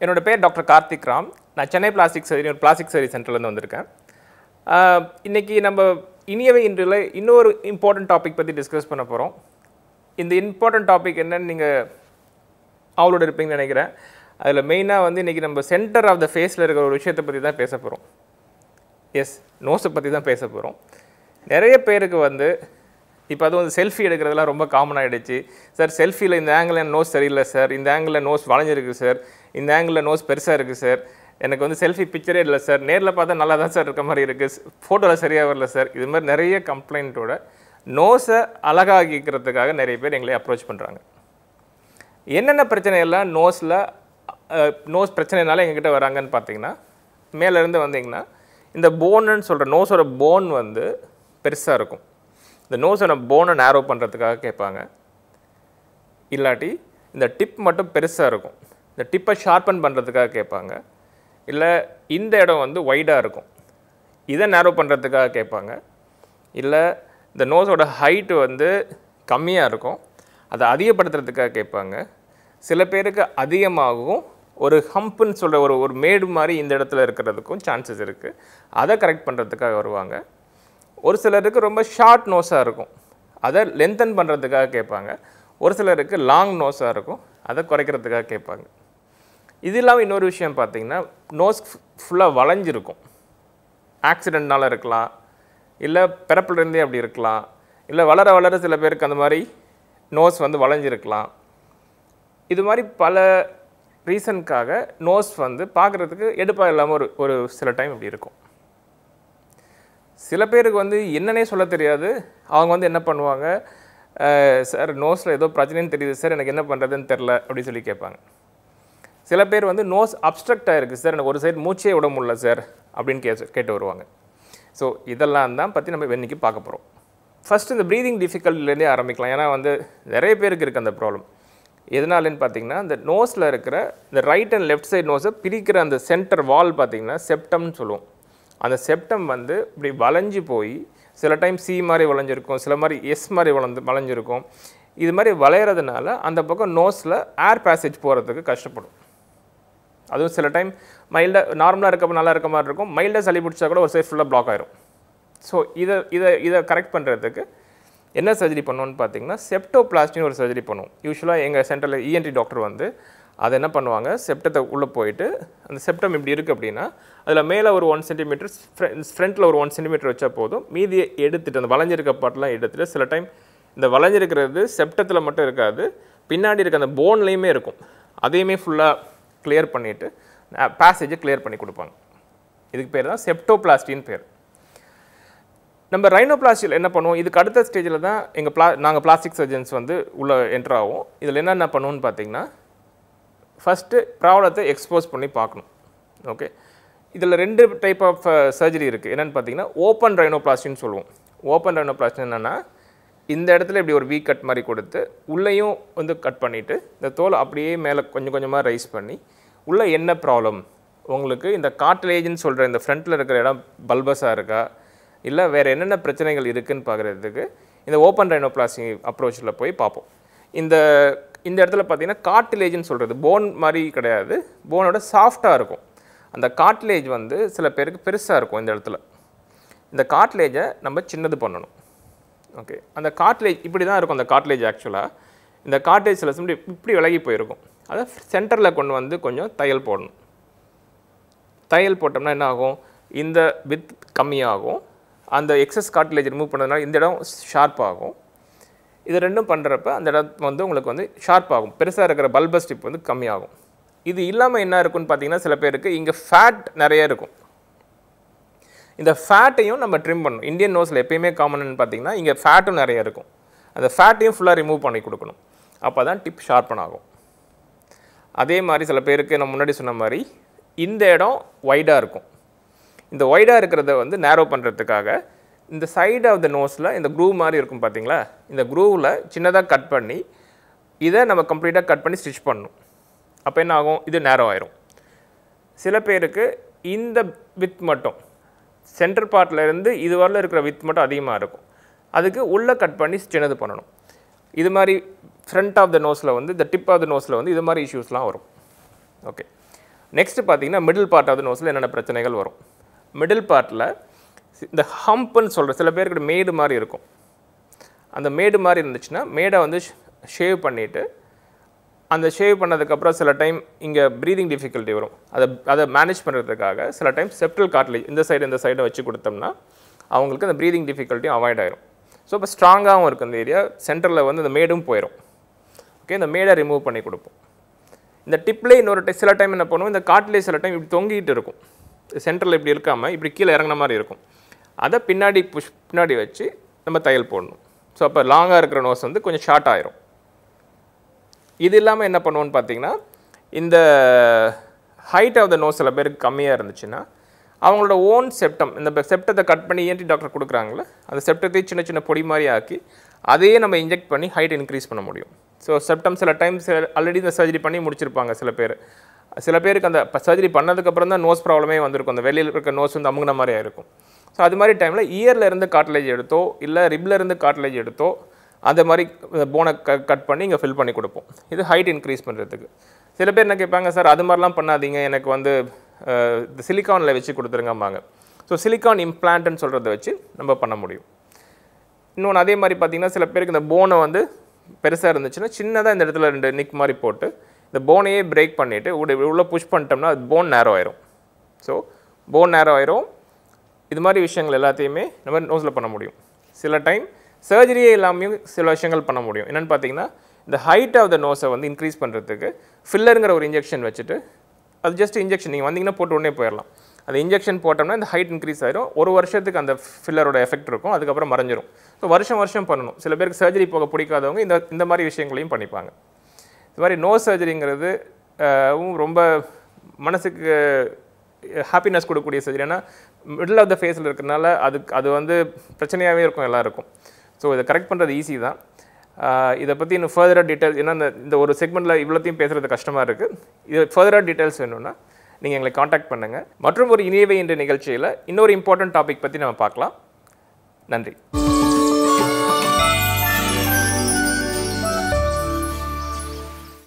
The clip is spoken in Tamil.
என்னோட பேர் டாக்டர் கார்த்திக் ராம் நான் சென்னை பிளாஸ்டிக் சர்ஜரி ஒரு பிளாஸ்டிக் சர்ஜரி சென்டர்லேருந்து வந்திருக்கேன் ஆஹ் இன்னைக்கு நம்ம இனியவை இன்றில் இன்னொரு இம்பார்ட்டன்ட் டாபிக் பற்றி டிஸ்கஸ் பண்ண போகிறோம் இந்த இம்பார்ட்டன்ட் டாபிக் என்னன்னு நீங்கள் அவளோட இருப்பீங்கன்னு நினைக்கிறேன் அதில் மெயினாக வந்து இன்றைக்கி நம்ம சென்டர் ஆஃப் த ஃபேஸில் இருக்கிற ஒரு விஷயத்தை பற்றி தான் பேச போகிறோம் எஸ் நோஸை பற்றி தான் பேச போகிறோம் நிறைய பேருக்கு வந்து இப்போ அதுவும் வந்து செல்ஃபி எடுக்கிறதுலாம் ரொம்ப காமன் ஆகிடுச்சு சார் செல்ஃபியில் இந்த ஆங்கிளில் நோஸ் சரியில்லை சார் இந்த ஆங்கிளில் நோஸ் வளைஞ்சிருக்கு சார் இந்த ஆங்கிளில் நோஸ் பெருசாக இருக்குது சார் எனக்கு வந்து செல்ஃபி பிக்சரே இல்லை சார் நேரில் பார்த்தா நல்லா தான் சார் இருக்க மாதிரி இருக்குது ஃபோட்டோவில் சரியாக வரல சார் இது மாதிரி நிறைய கம்ப்ளைண்ட்டோட நோஸை அழகாகிக்கிறதுக்காக நிறைய பேர் எங்களை அப்ரோச் பண்ணுறாங்க என்னென்ன பிரச்சனையெல்லாம் நோஸில் நோஸ் பிரச்சனைனால எங்ககிட்ட வராங்கன்னு பார்த்தீங்கன்னா மேலேருந்து வந்தீங்கன்னா இந்த போனுன்னு சொல்கிற நோஸோட போன் வந்து பெருசாக இருக்கும் இந்த நோஸோட போனை நேரோ பண்ணுறதுக்காக கேட்பாங்க இல்லாட்டி இந்த டிப் மட்டும் பெருசாக இருக்கும் இந்த டிப்பை ஷார்ப்பன் பண்ணுறதுக்காக கேட்பாங்க இல்லை இந்த இடம் வந்து ஒய்டாக இருக்கும் இதை நேரோ பண்ணுறதுக்காக கேட்பாங்க இல்லை இந்த நோஸோட ஹைட்டு வந்து கம்மியாக இருக்கும் அதை அதிகப்படுத்துறதுக்காக கேட்பாங்க சில பேருக்கு அதிகமாகவும் ஒரு ஹம்ப்புன்னு சொல்கிற ஒரு ஒரு மேடு மாதிரி இந்த இடத்துல இருக்கிறதுக்கும் சான்சஸ் இருக்குது அதை கரெக்ட் பண்ணுறதுக்காக வருவாங்க ஒரு சிலருக்கு ரொம்ப ஷார்ட் நோஸாக இருக்கும் அதை லென்த்தன் பண்ணுறதுக்காக கேட்பாங்க ஒரு சிலருக்கு லாங் நோஸாக இருக்கும் அதை குறைக்கிறதுக்காக கேட்பாங்க இது இல்லாமல் இன்னொரு விஷயம் பார்த்தீங்கன்னா நோஸ் ஃபுல்லாக வளைஞ்சிருக்கும் ஆக்சிடெண்ட்னால இருக்கலாம் இல்லை பிறப்புலேருந்தே அப்படி இருக்கலாம் இல்லை வளர வளர சில பேருக்கு அந்த மாதிரி நோஸ் வந்து வளைஞ்சிருக்கலாம் இது மாதிரி பல ரீசனுக்காக நோஸ் வந்து பார்க்குறதுக்கு எடுப்பாக இல்லாமல் ஒரு ஒரு சில டைம் இப்படி இருக்கும் சில பேருக்கு வந்து என்னன்னே சொல்ல தெரியாது அவங்க வந்து என்ன பண்ணுவாங்க சார் நோஸில் ஏதோ பிரச்சனைன்னு தெரியுது சார் எனக்கு என்ன பண்ணுறதுன்னு தெரில அப்படின்னு சொல்லி கேட்பாங்க சில பேர் வந்து நோஸ் அப்ஸ்ட்ரக்ட் ஆகிருக்கு சார் எனக்கு ஒரு சைடு மூச்சே விட முடியல சார் அப்படின்னு கே கேட்டு வருவாங்க ஸோ இதெல்லாம் தான் பற்றி நம்ம இன்னைக்கு பார்க்க போகிறோம் ஃபஸ்ட்டு இந்த ப்ரீதிங் டிஃபிகல்ட்டிலேருந்தே ஆரம்பிக்கலாம் ஏன்னா வந்து நிறைய பேருக்கு இருக்குது அந்த ப்ராப்ளம் எதனாலன்னு பார்த்தீங்கன்னா இந்த நோஸில் இருக்கிற இந்த ரைட் அண்ட் லெஃப்ட் சைடு நோஸை பிரிக்கிற அந்த சென்டர் வால் பார்த்தீங்கன்னா செப்டம்னு சொல்லுவோம் அந்த செப்டம் வந்து இப்படி வளைஞ்சு போய் சில டைம் சி மாதிரி வளைஞ்சிருக்கும் சில மாதிரி எஸ் மாதிரி வளர்ந்து வளைஞ்சிருக்கும் இது மாதிரி வளையிறதுனால அந்த பக்கம் நோஸில் ஏர் பேசேஜ் போகிறதுக்கு கஷ்டப்படும் அதுவும் சில டைம் மைல்டாக நார்மலாக இருக்க நல்லா இருக்க மாதிரி இருக்கும் மைல்டாக சளி பிடிச்சா கூட ஒரு சைடு ஃபுல்லாக பிளாக் ஆயிரும் ஸோ இதை இதை இதை கரெக்ட் பண்ணுறதுக்கு என்ன சர்ஜரி பண்ணுவோம்னு பார்த்தீங்கன்னா செப்டோபிளாஸ்டின்னு ஒரு சர்ஜரி பண்ணுவோம் யூஸ்வலாக எங்கள் சென்டரில் இஎன்டி டாக்டர் வந்து அதை என்ன பண்ணுவாங்க செப்டத்தை உள்ளே போயிட்டு அந்த செப்டம் இப்படி இருக்குது அப்படின்னா அதில் மேலே ஒரு ஒன் சென்டிமீட்டர் ஃப்ரண்ட்டில் ஒரு ஒன் சென்டிமீட்டர் வச்சா போதும் மீதியை எடுத்துட்டு அந்த வளைஞ்சிருக்க பாட்டெலாம் எடுத்துட்டு சில டைம் இந்த வளைஞ்சிருக்கிறது செப்டத்தில் மட்டும் இருக்காது பின்னாடி இருக்க அந்த போன்லேயுமே இருக்கும் அதையுமே ஃபுல்லாக கிளியர் பண்ணிவிட்டு பேசேஜை கிளியர் பண்ணி கொடுப்பாங்க இதுக்கு பேர் தான் செப்டோபிளாஸ்டின்னு பேர் நம்ம ரைனோபிளாஸ்டியில் என்ன பண்ணுவோம் இதுக்கு அடுத்த ஸ்டேஜில் தான் எங்கள் பிளா நாங்கள் பிளாஸ்டிக் சர்ஜன்ஸ் வந்து உள்ளே என்ட்ரு ஆகும் இதில் என்னென்ன பண்ணுவோம்னு பார்த்தீங்கன்னா ஃபஸ்ட்டு ப்ராப்ளத்தை எக்ஸ்போஸ் பண்ணி பார்க்கணும் ஓகே இதில் ரெண்டு டைப் ஆஃப் சர்ஜரி இருக்குது என்னென்னு பார்த்தீங்கன்னா ஓப்பன் ரைனோபிளாஸ்டின்னு சொல்லுவோம் ஓப்பன் ரைனோபிளாஸ்டி என்னென்னா இந்த இடத்துல இப்படி ஒரு வீ கட் மாதிரி கொடுத்து உள்ளேயும் வந்து கட் பண்ணிவிட்டு இந்த தோலை அப்படியே மேலே கொஞ்சம் கொஞ்சமாக ரைஸ் பண்ணி உள்ளே என்ன ப்ராப்ளம் உங்களுக்கு இந்த காட்லேஜ்னு சொல்கிற இந்த ஃப்ரண்ட்டில் இருக்கிற இடம் பல்பஸாக இருக்கா இல்லை வேறு என்னென்ன பிரச்சனைகள் இருக்குதுன்னு பார்க்குறதுக்கு இந்த ஓப்பன் ரைனோபிளாஸ்டி அப்ரோச்சில் போய் பார்ப்போம் இந்த இந்த இடத்துல பார்த்தீங்கன்னா காட்டிலேஜ்னு சொல்கிறது போன் மாதிரி கிடையாது போனோட சாஃப்டாக இருக்கும் அந்த காட்லேஜ் வந்து சில பேருக்கு பெருசாக இருக்கும் இந்த இடத்துல இந்த காட்லேஜை நம்ம சின்னது பண்ணணும் ஓகே அந்த காட்லேஜ் இப்படி தான் இருக்கும் அந்த காட்லேஜ் ஆக்சுவலாக இந்த காட்லேஜ் சில சமயம் இப்படி விலகி போயிருக்கும் அதை சென்டரில் கொண்டு வந்து கொஞ்சம் தையல் போடணும் தையல் போட்டோம்னா என்ன ஆகும் இந்த வித் கம்மியாகும் அந்த எக்ஸஸ் காட்லேஜ் ரிமூவ் பண்ணதுனால இந்த இடம் ஷார்ப் ஆகும் இது ரெண்டும் பண்ணுறப்ப அந்த இடம் வந்து உங்களுக்கு வந்து ஷார்ப் ஆகும் பெருசாக இருக்கிற பல்பஸ் டிப் வந்து கம்மியாகும் இது இல்லாமல் என்ன இருக்குன்னு பார்த்தீங்கன்னா சில பேருக்கு இங்கே ஃபேட் நிறைய இருக்கும் இந்த ஃபேட்டையும் நம்ம ட்ரிம் பண்ணணும் இந்தியன் நோஸில் எப்பயுமே காமன்னு பார்த்தீங்கன்னா இங்கே ஃபேட்டும் நிறைய இருக்கும் அந்த ஃபேட்டையும் ஃபுல்லாக ரிமூவ் பண்ணி கொடுக்கணும் அப்போ தான் டிப் ஷார்ப்பன் ஆகும் அதே மாதிரி சில பேருக்கு நான் முன்னாடி சொன்ன மாதிரி இந்த இடம் ஒய்டாக இருக்கும் இந்த ஒய்டாக இருக்கிறத வந்து நேரோ பண்ணுறதுக்காக இந்த சைடு ஆஃப் த நோஸில் இந்த க்ரூவ் மாதிரி இருக்கும் பார்த்தீங்களா இந்த க்ரூவில் சின்னதாக கட் பண்ணி இதை நம்ம கம்ப்ளீட்டாக கட் பண்ணி ஸ்டிச் பண்ணணும் அப்போ என்ன ஆகும் இது நேரோ ஆயிரும் சில பேருக்கு இந்த வித் மட்டும் சென்டர் பார்ட்டில் இருந்து இது வரல இருக்கிற வித் மட்டும் அதிகமாக இருக்கும் அதுக்கு உள்ளே கட் பண்ணி சின்னது பண்ணணும் இது மாதிரி ஃப்ரண்ட் ஆஃப் த நோஸில் வந்து இந்த டிப் ஆஃப் த நோஸில் வந்து இது மாதிரி இஷ்யூஸ்லாம் வரும் ஓகே நெக்ஸ்ட் பார்த்தீங்கன்னா மிடில் பார்ட் ஆஃப் நோஸில் என்னென்ன பிரச்சனைகள் வரும் மிடில் பார்ட்டில் இந்த ஹம்ப்னு சொல்கிற சில பேருக்கு மேடு மாதிரி இருக்கும் அந்த மேடு மாதிரி இருந்துச்சுன்னா மேடை வந்து ஷேவ் பண்ணிவிட்டு அந்த ஷேவ் பண்ணதுக்கப்புறம் சில டைம் இங்கே ப்ரீதிங் டிஃபிகல்ட்டி வரும் அதை அதை மேனேஜ் பண்ணுறதுக்காக சில டைம் செப்டல் கார்ட்லேஜ் இந்த சைடு இந்த சைடை வச்சு கொடுத்தோம்னா அவங்களுக்கு அந்த ப்ரீதிங் டிஃபிகல்ட்டியும் அவாய்ட் ஆயிரும் ஸோ இப்போ ஸ்ட்ராங்காகவும் இருக்கும் இந்த ஏரியா சென்டரில் வந்து இந்த மேடும் போயிடும் ஓகே இந்த மேடை ரிமூவ் பண்ணி கொடுப்போம் இந்த டிப்லேயே இன்னொரு ti- சில டைம் என்ன பண்ணுவோம் இந்த காட்டிலே சில டைம் இப்படி தொங்கிட்டு இருக்கும் சென்டரில் இப்படி இருக்காமல் இப்படி கீழே இறங்குன மாதிரி இருக்கும் அதை பின்னாடி புஷ் பின்னாடி வச்சு நம்ம தையல் போடணும் ஸோ அப்போ லாங்காக இருக்கிற நோஸ் வந்து கொஞ்சம் ஷார்ட் ஆயிரும் இது இல்லாமல் என்ன பண்ணுவோன்னு பார்த்தீங்கன்னா இந்த ஹைட் ஆஃப் த நோஸ் சில பேருக்கு கம்மியாக இருந்துச்சுன்னா அவங்களோட ஓன் செப்டம் இந்த செப்டத்தை கட் பண்ணி ஏன்டி டாக்டர் கொடுக்குறாங்களே அந்த செப்டத்தை சின்ன சின்ன பொடி மாதிரி ஆக்கி அதையே நம்ம இன்ஜெக்ட் பண்ணி ஹைட் இன்க்ரீஸ் பண்ண முடியும் ஸோ செப்டம் சில டைம்ஸ் ஆல்ரெடி இந்த சர்ஜரி பண்ணி முடிச்சிருப்பாங்க சில பேர் சில பேருக்கு அந்த சர்ஜரி பண்ணதுக்கப்புறம் தான் நோஸ் ப்ராப்ளமே வந்திருக்கும் அந்த வெளியில் இருக்க நோஸ் வந்து அமுங்கின மாதிரியா இருக்கும் ஸோ அது மாதிரி டைமில் இயரில் இருந்து காட்லேஜ் எடுத்தோ இல்லை ரிப்ல இருந்து காட்லேஜ் எடுத்தோ அந்த மாதிரி போனை க கட் பண்ணி இங்கே ஃபில் பண்ணி கொடுப்போம் இது ஹைட் இன்க்ரீஸ் பண்ணுறதுக்கு சில பேர் என்ன கேட்பாங்க சார் அது மாதிரிலாம் பண்ணாதீங்க எனக்கு வந்து அஹ், இந்த சிலிக்கானில் வச்சு கொடுத்துருங்கம்பாங்க ஸோ சிலிக்கான் இம்ப்ளான்ட்னு சொல்கிறத வச்சு நம்ம பண்ண முடியும் இன்னொன்று அதே மாதிரி பார்த்தீங்கன்னா சில பேருக்கு இந்த போனை வந்து பெருசாக இருந்துச்சுன்னா சின்னதாக இந்த இடத்துல ரெண்டு நிக் மாதிரி போட்டு இந்த போனையே பிரேக் பண்ணிவிட்டு உள்ள உள்ளே புஷ் பண்ணிட்டோம்னா அது போன் நேரோ ஆயிரும் ஸோ போன் நேரோ ஆயிரும் இது மாதிரி விஷயங்கள் எல்லாத்தையுமே நம்ம நோஸில் பண்ண முடியும் சில டைம் சர்ஜரியே இல்லாமையும் சில விஷயங்கள் பண்ண முடியும் என்னென்னு பார்த்தீங்கன்னா இந்த ஹைட் ஆஃப் த நோஸை வந்து இன்க்ரீஸ் பண்ணுறதுக்கு ஃபில்லருங்கிற ஒரு இன்ஜெக்ஷன் வச்சுட்டு அது ஜஸ்ட் இன்ஜெக்ஷன் நீங்கள் வந்தீங்கன்னா போட்டு உடனே போயிடலாம் அந்த இன்ஜெக்ஷன் போட்டோம்னா இந்த ஹைட் இன்க்ரீஸ் ஆயிரும் ஒரு வருஷத்துக்கு அந்த ஃபில்லரோட எஃபெக்ட் இருக்கும் அதுக்கப்புறம் மறைஞ்சிரும் ஸோ வருஷம் வருஷம் பண்ணணும் சில பேருக்கு சர்ஜரி போக பிடிக்காதவங்க இந்த இந்த மாதிரி விஷயங்களையும் பண்ணிப்பாங்க இது மாதிரி நோ சர்ஜரிங்கிறது ரொம்ப மனசுக்கு ஹாப்பினஸ் கொடுக்கக்கூடிய சர்ஜரி ஏன்னா மிடில் ஆஃப் த ஃபேஸில் இருக்கிறனால அது அது வந்து பிரச்சனையாகவே இருக்கும் எல்லாருக்கும் ஸோ இதை கரெக்ட் பண்ணுறது ஈஸி தான் ஆஹ் இதை பற்றி இன்னும் ஃபர்தராக டீட்டெயில்ஸ் ஏன்னா இந்த- இந்த ஒரு செக்மெண்ட்டில் இவ்வளோத்தையும் பேசுகிறது கஷ்டமாக இருக்குது இது ஃபர்தராக டீட்டெயில்ஸ் வேணும்னா நீங்கள் எங்களை காண்டாக்ட் பண்ணுங்கள் மற்றும் ஒரு இனியவை என்ற நிகழ்ச்சியில் இன்னொரு இம்பார்ட்டன்ட் டாபிக் பற்றி நம்ம பார்க்கலாம் நன்றி